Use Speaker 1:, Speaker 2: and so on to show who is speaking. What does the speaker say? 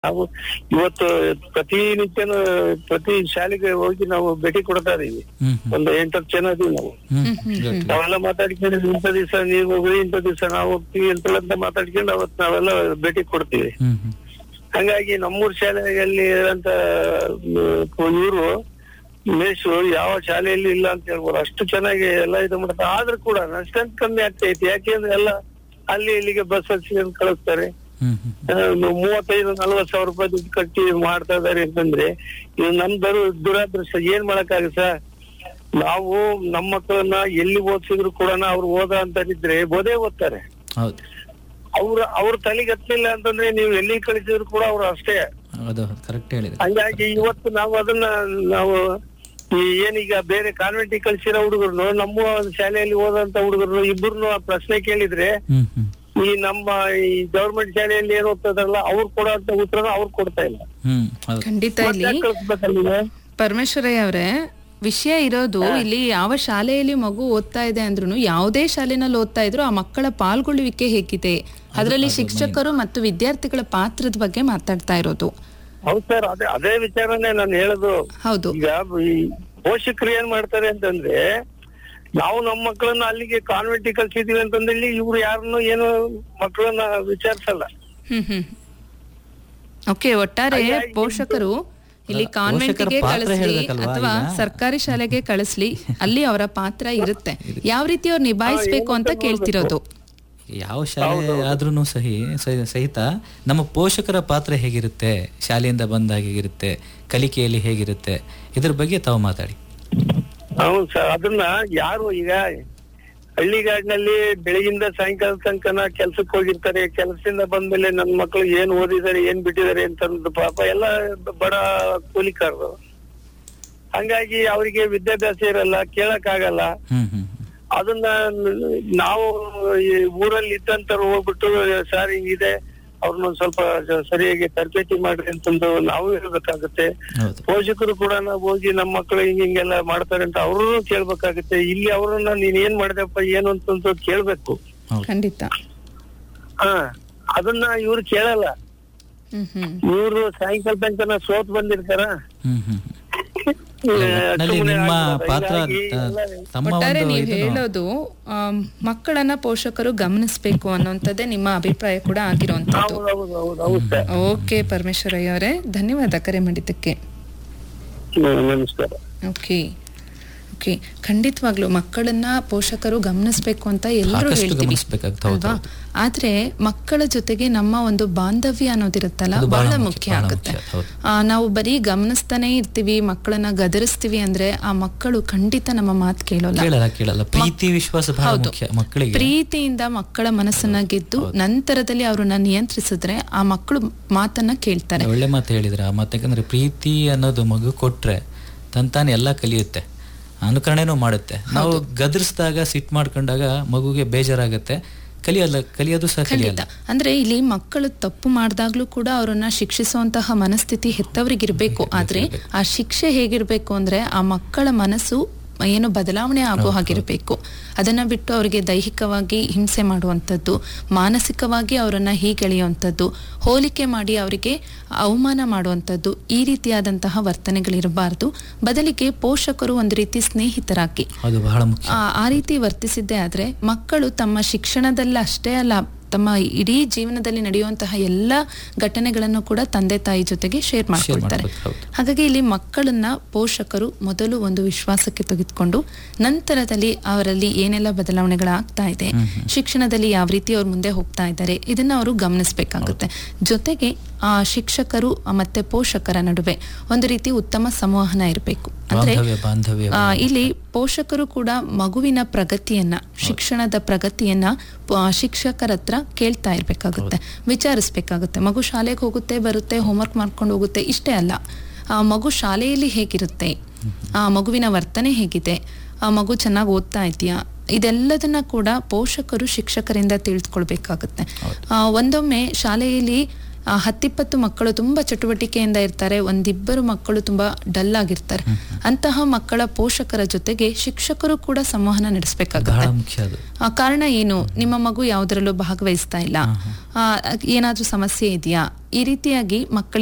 Speaker 1: ನಾವು ಇವತ್ತು ಪ್ರತಿನಿತ್ಯನೂ ಪ್ರತಿ ಶಾಲೆಗೆ ಹೋಗಿ ನಾವು ಭೇಟಿ ಕೊಡ್ತಾ ಇದೀವಿ
Speaker 2: ಹ್ಮ್ ಹ್ಮ್
Speaker 1: ಒಂದು ಎಂಟತ್ತು ಜನ ಇದೀವಿ ನಾವು
Speaker 2: ಹ್ಮ್
Speaker 3: ಹ್ಮ್, ಹ್ಮ್.
Speaker 1: ನಾವೆಲ್ಲ ಮಾತಾಡ್ಕೊಂಡು ಇಂಥ ದಿವಸ ನೀವು ಹೋಗ್ರಿ ಇಂಥ ದಿವಸ ನಾವು ಹೋಗ್ತೀವಿ ಅಂತ ಮಾತಾಡ್ಕೊಂಡು ಅವತ್ ನಾವೆಲ್ಲ ಭೇಟಿ ಕೊಡ್ತೀವಿ
Speaker 2: ಹ್ಮ್ ಹ್ಮ್
Speaker 1: ಹಂಗಾಗಿ ನಮ್ಮೂರ್ ಶಾಲೆಯಲ್ಲಿ ಇರೋಂತ ಇವರು ಮೇಷು ಯಾವ ಶಾಲೆಯಲ್ಲಿ ಇಲ್ಲ ಅಂತ ಹೇಳ್ಬೋದು ಅಷ್ಟು ಚೆನ್ನಾಗಿ ಎಲ್ಲ ಇದು ಮಾಡ್ತಾರೆ ಆದ್ರೂ ಕೂಡ ಸ್ಟ್ರೆಂತ್ ಕಮ್ಮಿ ಆಗ್ತೈತಿ ಯಾಕೆಂದ್ರೆ ಎಲ್ಲ ಅಲ್ಲಿ ಇಲ್ಲಿಗೆ ಬಸ್ ಹಚ್ಚಿಕೊಂಡು ಕಳಿಸ್ತಾರೆ
Speaker 2: ಹ್ಮ್ ಹ್ಮ್
Speaker 1: ಆ, ಮೂವತ್ತೈದು ನಲ್ವತ್ತು ಸಾವಿರ ರೂಪಾಯಿ ದುಡ್ಡು ಕಟ್ಟಿ ಮಾಡ್ತಾ ಇದಾರೆ ಅಂತಂದ್ರೆ ಇದು ನಮ್ ಬರು ದುರಾದೃಷ್ಟ ಏನ್ ಮಾಡಕ್ಕಾಗುತ್ತೆ ಸರ್ ನಾವು ನಮ್ಮ ಮಕ್ಕಳನ್ನ ಎಲ್ಲಿ ಓದಿಸಿದ್ರು ಕೂಡ ಅವ್ರು ಓದ ಅಂತಾರಿದ್ರೆ ಓದೇ ಓದ್ತಾರೆ
Speaker 2: ಹೌದು
Speaker 1: ಅವ್ರ ಅವ್ರ ತಲೆಗೆ ಹತ್ತಲಿಲ್ಲ ಅಂತಂದ್ರೆ ನೀವು ಎಲ್ಲಿ ಕಳಿಸಿದ್ರು ಕೂಡ ಅವ್ರು ಅಷ್ಟೇ
Speaker 2: ಹೌದು ಕರೆಕ್ಟ್ ಹೇಳಿದ್ರೆ
Speaker 1: ಹಂಗಾಗಿ ಇವತ್ತು ನಾವು ಅದನ್ನ ನಾವು ಈ ಏನೀಗ ಬೇರೆ ಕಾನ್ವೆಂಟಿಗೆ ಕಳ್ಸಿರೋ ಹುಡುಗರು ನಮ್ಮ ಶಾಲೆಯಲ್ಲಿ ಓದಂತ ಹುಡುಗರು ಇಬ್ಬರನ್ನು ಪ್ರಶ್ನೆ ಕೇಳಿದ್ರೆ
Speaker 2: ಹ್ಮ್ ಹ್ಮ್
Speaker 1: ಈ ನಮ್ಮ ಈ ಗವರ್ಮೆಂಟ್ ಶಾಲೆಯಲ್ಲಿ ಏನ್ ಓದ್ತದಲ್ಲ ಅವ್ರು ಕೊಡೋಂತ ಉತ್ತರ ಅವ್ರು ಕೊಡ್ತಾ ಇಲ್ಲ
Speaker 2: ಹ್ಮ್ ಹೌದು
Speaker 3: ಖಂಡಿತ ಇಲ್ಲಿ
Speaker 1: ಮತ್ತೆ ಕಳ್ಸ್ಬೇಕಲ್ವ?
Speaker 3: ಪರಮೇಶ್ವರಯ್ಯ ಅವರೇ ವಿಷಯ ಇರೋದು ಇಲ್ಲಿ ಯಾವ ಶಾಲೆಯಲ್ಲಿ ಮಗು ಓದ್ತಾ ಇದೆ ಅಂದ್ರೂ ಯಾವುದೇ ಶಾಲೆನಲ್ಲಿ ಓದ್ತಾ ಇದ್ರು ಆ ಮಕ್ಕಳ ಪಾಲ್ಗೊಳ್ಳುವಿಕೆ ಹೇಗಿದೆ ಅದರಲ್ಲಿ ಶಿಕ್ಷಕರು ಮತ್ತು ವಿದ್ಯಾರ್ಥಿಗಳ ಪಾತ್ರದ ಬಗ್ಗೆ ಮಾತಾಡ್ತಾ ಇರೋದು
Speaker 1: ಹೌದು ಸರ್ ಅದೇ ಅದೇ ವಿಚಾರನೇ ನಾನು ಹೇಳೋದು
Speaker 3: ಹೌದು
Speaker 1: ಈಗ ಈ ಪೋಷಕರು ಏನ್ ಮಾಡ್ತಾರೆ ಅಂತಂದ್ರೆ ನಾವು ನಮ್ಮ ಮಕ್ಕಳನ್ನ ಅಲ್ಲಿಗೆ ಕಾನ್ವೆಂಟಿಗೆ ಕಳ್ಸಿದೀವಿ ಅಂತಂದ್ರೆ ಇಲ್ಲಿ ಇವ್ರು ಯಾರನ್ನು ಏನು ಮಕ್ಕಳನ್ನ ವಿಚಾರಿಸಲ್ಲ
Speaker 3: ಹ್ಮ್ ಹ್ಮ್ ಓಕೆ ಒಟ್ಟಾರೆ
Speaker 1: ಹಾಗಾಗಿ
Speaker 3: ಪೋಷಕರು ಇಲ್ಲಿ
Speaker 2: ಅಲ್ಲ,
Speaker 3: ಕಾನ್ವೆಂಟ್ಗೆ
Speaker 2: ಪೋಷಕರ ಪಾತ್ರ
Speaker 3: ಕಳಿಸ್ಲಿ
Speaker 2: ಹೇಳ್ಬೇಕಲ್ವಾ
Speaker 3: ಅಥವಾ
Speaker 2: ಈಗ?
Speaker 3: ಸರ್ಕಾರಿ ಶಾಲೆಗೆ ಕಳಿಸ್ಲಿ ಅಲ್ಲಿ ಅವರ ಪಾತ್ರ ಇರುತ್ತೆ ಯಾವ ರೀತಿ ಅವ್ರು ನಿಭಾಯಿಸ್ಬೇಕು ಅಂತ ಕೇಳ್ತಿರೋದು
Speaker 2: ಯಾವ ಶಾಲೆ ಆದ್ರೂ ಸಹಿ ಸಹಿ- ಸಹಿತ ನಮ್ಮ ಪೋಷಕರ ಪಾತ್ರ ಹೇಗಿರುತ್ತೆ ಶಾಲೆಯಿಂದ ಬಂದಾಗ ಹೇಗಿರುತ್ತೆ ಕಲಿಕೆಯಲ್ಲಿ ಹೇಗಿರುತ್ತೆ ಇದ್ರ ಬಗ್ಗೆ ತಾವು ಮಾತಾಡಿ
Speaker 1: ಹೌದು ಸರ್ ಅದನ್ನ ಯಾರು ಈಗ ಹಳ್ಳಿಗಾಡಿನಲ್ಲಿ ಬೆಳಗಿಂದ ಸಾಯಂಕಾಲ ತನಕನ ಕೆಲ್ಸಕ್ಕೆ ಹೋಗಿರ್ತಾರೆ ಕೆಲಸದಿಂದ ಬಂದ್ಮೇಲೆ ನನ್ನ ಮಕ್ಕಳು ಏನ್ ಓದಿದ್ದಾರೆ ಏನ್ ಬಿಟ್ಟಿದ್ದಾರೆ ಅಂತಂದು ಪಾಪ ಎಲ್ಲ ಬಡ ಕೂಲಿಕಾರರು ಹಂಗಾಗಿ ಅವರಿಗೆ ವಿದ್ಯಾಭ್ಯಾಸ ಇರಲ್ಲ ಕೇಳಕ್ ಆಗಲ್ಲ
Speaker 2: ಹ್ಮ್ ಹ್ಮ್ ಹ್ಮ್.
Speaker 1: ಅದನ್ನ ನಾವು ಈ ಊರಲ್ಲಿ ಇದ್ದಂತರು ಹೋಗ್ಬಿಟ್ಟು ಸರ್ ಹಿಂಗಿದೆ ಅವ್ರನ್ನ ಸ್ವಲ್ಪ ಸರಿಯಾಗಿ ತರಬೇತಿ ಮಾಡ್ರಿ ಅಂತಂದು ನಾವು ಹೇಳ್ಬೇಕಾಗುತ್ತೆ
Speaker 2: ಹೌದು
Speaker 1: ಪೋಷಕರು ಕೂಡ ನಾವು ಹೋಗಿ ನಮ್ಮ ಮಕ್ಕಳು ಹಿಂಗ್ ಹಿಂಗೆಲ್ಲ ಮಾಡ್ತಾರೆ ಅಂತ ಅವ್ರು ಕೇಳ್ಬೇಕಾಗುತ್ತೆ ಇಲ್ಲಿ ಅವ್ರನ್ನ ನೀನ್ ಏನ್ ಮಾಡಿದೆಪ್ಪ ಏನು ಅಂತಂದು ಕೇಳ್ಬೇಕು
Speaker 2: ಹೌದು
Speaker 3: ಖಂಡಿತ
Speaker 1: ಹಾ ಅದನ್ನ ಇವ್ರು ಕೇಳಲ್ಲ
Speaker 3: ಹ್ಮ್ ಹ್ಮ್
Speaker 1: ಇವ್ರು ಸಾಯಂಕಾಲ ತನಕ ಸೋತ್ ಬಂದಿರ್ತಾರ
Speaker 2: ಹ್ಮ್ ಹ್ಮ್
Speaker 1: ಆ,
Speaker 2: ಒಟ್ನಲ್ಲಿ
Speaker 1: ಸುಮ್ನೆ
Speaker 2: ನಿಮ್ಮ
Speaker 1: ಆಗ್ಬಿಡೋದು.
Speaker 2: ಪಾತ್ರ
Speaker 1: ಹೀಗಾಗಿ ಎಲ್ಲ-
Speaker 2: ತಮ್ಮ
Speaker 3: ಒಟ್ಟಾರೆ
Speaker 2: ಒಂದು
Speaker 3: ನೀವು
Speaker 2: ಇದನ್ನು-
Speaker 3: ಹೇಳೋದು ಆಮ್, ಮಕ್ಕಳನ್ನ ಪೋಷಕರು ಗಮನಿಸಬೇಕು ಅನ್ನೋಂಥದ್ದೇ ನಿಮ್ಮ ಅಭಿಪ್ರಾಯ ಕೂಡ ಆಗಿರುವಂತದ್ದು
Speaker 1: ಹೌದು ಹೌದು ಹೌದು ಹೌದು ಸರ್
Speaker 3: ಓಕೆ ಪರಮೇಶ್ವರಯ್ಯ ಅವರೇ ಧನ್ಯವಾದ ಕರೆ ಮಾಡಿದ್ದಕ್ಕೆ
Speaker 1: ಹ್ಮ್, ನಮಸ್ಕಾರ
Speaker 3: ಓಕೆ ಓಕೆ ಖಂಡಿತವಾಗ್ಲು ಮಕ್ಕಳನ್ನ ಪೋಷಕರು ಗಮನಿಸ್ಬೇಕು ಅಂತ ಎಲ್ಲರೂ
Speaker 2: ಸಾಕಷ್ಟು
Speaker 3: ಹೇಳ್ತೀವಿ
Speaker 2: ಗಮನಿಸ್ಬೇಕಾಗುತ್ತೆ, ಹೌದು,
Speaker 3: ಅಲ್ವಾ ಆದ್ರೆ ಮಕ್ಕಳ ಜೊತೆಗೆ ನಮ್ಮ ಒಂದು ಬಾಂಧವ್ಯ ಅನ್ನೋದಿರುತ್ತಲ್ಲ
Speaker 2: ಅದು ಬಹಳ
Speaker 3: ಬಹಳ
Speaker 2: ಮುಖ್ಯ,
Speaker 3: ಮುಖ್ಯ
Speaker 2: ಬಹಳ
Speaker 3: ಆಗುತ್ತೆ
Speaker 2: ಮುಖ್ಯ, ಹೌದು.
Speaker 3: ಆ, ನಾವು ಬರೀ ಗಮನಿಸ್ತಾನೆ ಇರ್ತೀವಿ ಮಕ್ಕಳನ್ನ ಗದರಿಸ್ತೀವಿ ಅಂದ್ರೆ ಆ ಮಕ್ಕಳು ಖಂಡಿತ ನಮ್ಮ ಮಾತು ಕೇಳೋಲ್ಲ
Speaker 2: ಕೇಳಲ್ಲ ಕೇಳಲ್ಲ ಪ್ರೀತಿ ವಿಶ್ವಾಸ ಬಹಳ
Speaker 3: ಹೌದು.
Speaker 2: ಮುಖ್ಯ ಮಕ್ಕಳಿಗೆ
Speaker 3: ಪ್ರೀತಿಯಿಂದ ಮಕ್ಕಳ ಮನಸ್ಸನ್ನ ಗೆದ್ದು ನಂತರದಲ್ಲಿ ಅವ್ರನ್ನ ನಿಯಂತ್ರಿಸಿದ್ರೆ ಆ ಮಕ್ಕಳು ಮಾತನ್ನ ಕೇಳ್ತಾರೆ
Speaker 2: ಒಳ್ಳೆ ಮಾತು ಹೇಳಿದ್ರ ಆ ಮಾತು ಯಾಕಂದ್ರೆ ಪ್ರೀತಿ ಅನ್ನೋದು ಮಗು ಕೊಟ್ರೆ ತಂತಾನೆ ಎಲ್ಲ ಕಲಿಯುತ್ತೆ ಅನುಕರಣೆನೂ ಮಾಡುತ್ತೆ ನಾವು ಗದರಿಸಿದಾಗ ಸಿಟ್ ಮಾಡ್ಕೊಂಡಾಗ ಮಗುಗೆ ಬೇಜಾರಾಗತ್ತೆ ಕಲಿಯಲ್ಲ ಕಲಿಯೋದು ಸಹ ಕಲಿಯಲ್ಲ
Speaker 3: ಖಂಡಿತ ಅಂದ್ರೆ ಇಲ್ಲಿ ಮಕ್ಕಳು ತಪ್ಪು ಮಾಡಿದಾಗ್ಲೂ ಕೂಡ ಅವರನ್ನ ಶಿಕ್ಷಿಸುವಂತಹ ಮನಸ್ಥಿತಿ ಹೆತ್ತವರಿಗಿರ್ಬೇಕು ಆದ್ರೆ ಆ ಶಿಕ್ಷೆ ಹೇಗಿರ್ಬೇಕು ಅಂದ್ರೆ ಆ ಮಕ್ಕಳ ಮನಸ್ಸು ಏನು ಬದಲಾವಣೆ ಆಗೋ ಹಾಗಿರ್ಬೇಕು ಅದನ್ನ ಬಿಟ್ಟು ಅವರಿಗೆ ದೈಹಿಕವಾಗಿ ಹಿಂಸೆ ಮಾಡುವಂಥದ್ದು ಮಾನಸಿಕವಾಗಿ ಅವರನ್ನ ಹೀಗೆಳೆಯುವಂಥದ್ದು ಹೋಲಿಕೆ ಮಾಡಿ ಅವರಿಗೆ ಅವಮಾನ ಮಾಡುವಂಥದ್ದು ಈ ರೀತಿಯಾದಂತಹ ವರ್ತನೆಗಳಿರಬಾರ್ದು ಬದಲಿಗೆ ಪೋಷಕರು ಒಂದು ರೀತಿ ಸ್ನೇಹಿತರಾಗಿ
Speaker 2: ಅದು ಬಹಳ ಮುಖ್ಯ
Speaker 3: ಆ ಆ ರೀತಿ ವರ್ತಿಸಿದ್ದೇ ಆದ್ರೆ ಮಕ್ಕಳು ತಮ್ಮ ಶಿಕ್ಷಣದಲ್ಲಿ ಅಷ್ಟೇ ಅಲ್ಲ ತಮ್ಮ ಇಡೀ ಜೀವನದಲ್ಲಿ ನಡೆಯುವಂತಹ ಎಲ್ಲ ಘಟನೆಗಳನ್ನು ಕೂಡ ತಂದೆ ತಾಯಿ ಜೊತೆಗೆ ಶೇರ್ ಮಾಡ್ಕೊಳ್ತಾರೆ
Speaker 2: ಮಾಡ್ಬೇಕು, ಹೌದು.
Speaker 3: ಹಾಗಾಗಿ ಇಲ್ಲಿ ಮಕ್ಕಳನ್ನ ಪೋಷಕರು ಮೊದಲು ಒಂದು ವಿಶ್ವಾಸಕ್ಕೆ ತೆಗೆದುಕೊಂಡು ನಂತರದಲ್ಲಿ ಅವರಲ್ಲಿ ಏನೆಲ್ಲ ಬದಲಾವಣೆಗಳಾಗ್ತಾ ಇದೆ ಶಿಕ್ಷಣದಲ್ಲಿ ಯಾವ ರೀತಿ ಅವ್ರು ಮುಂದೆ ಹೋಗ್ತಾ ಇದ್ದಾರೆ ಇದನ್ನ ಅವರು ಗಮನಿಸಬೇಕಾಗುತ್ತೆ ಜೊತೆಗೆ ಆ ಶಿಕ್ಷಕರು ಮತ್ತೆ ಪೋಷಕರ ನಡುವೆ ಒಂದು ರೀತಿ ಉತ್ತಮ ಸಂವಹನ ಇರಬೇಕು ಅಂದ್ರೆ
Speaker 2: ಬಾಂಧವ್ಯ ಬಾಂಧವ್ಯ
Speaker 3: ಆ, ಇಲ್ಲಿ ಪೋಷಕರು ಕೂಡ ಮಗುವಿನ ಪ್ರಗತಿಯನ್ನ ಶಿಕ್ಷಣದ ಪ್ರಗತಿಯನ್ನ ಪ- ಶಿಕ್ಷಕರ ಹತ್ರ ಕೇಳ್ತಾ ಇರ್ಬೇಕಾಗುತ್ತೆ ವಿಚಾರಿಸ್ಬೇಕಾಗುತ್ತೆ ಮಗು ಶಾಲೆಗೆ ಹೋಗುತ್ತೆ ಬರುತ್ತೆ ಹೋಮ್ವರ್ಕ್ ಮಾಡ್ಕೊಂಡು ಹೋಗುತ್ತೆ ಇಷ್ಟೇ ಅಲ್ಲ ಆ ಮಗು ಶಾಲೆಯಲ್ಲಿ ಹೇಗಿರುತ್ತೆ ಆ ಮಗುವಿನ ವರ್ತನೆ ಹೇಗಿದೆ ಆ ಮಗು ಚೆನ್ನಾಗಿ ಓದ್ತಾ ಇದೆಯಾ ಇದೆಲ್ಲದನ್ನ ಕೂಡ ಪೋಷಕರು ಶಿಕ್ಷಕರಿಂದ ತಿಳಿದುಕೊಳ್ಬೇಕಾಗುತ್ತೆ ಆ, ಒಂದೊಮ್ಮೆ ಶಾಲೆಯಲ್ಲಿ ಆ, ಹತ್ತಿಪ್ಪತ್ತು ಮಕ್ಕಳು ತುಂಬಾ ಚಟುವಟಿಕೆಯಿಂದ ಇರ್ತಾರೆ ಒಂದಿಬ್ಬರು ಮಕ್ಕಳು ತುಂಬಾ ಡಲ್ ಆಗಿರ್ತಾರೆ ಅಂತಹ ಮಕ್ಕಳ ಪೋಷಕರ ಜೊತೆಗೆ ಶಿಕ್ಷಕರು ಕೂಡ ಸಂವಹನ ನಡೆಸಬೇಕಾಗುತ್ತೆ
Speaker 2: ಬಹಳ ಮುಖ್ಯ ಅದು
Speaker 3: ಆ, ಕಾರಣ ಏನು ನಿಮ್ಮ ಮಗು ಯಾವುದರಲ್ಲೂ ಭಾಗವಹಿಸ್ತಾ ಇಲ್ಲ ಆ, ಏನಾದ್ರೂ ಸಮಸ್ಯೆ ಇದೆಯಾ ಈ ರೀತಿಯಾಗಿ ಮಕ್ಕಳಿಗೆ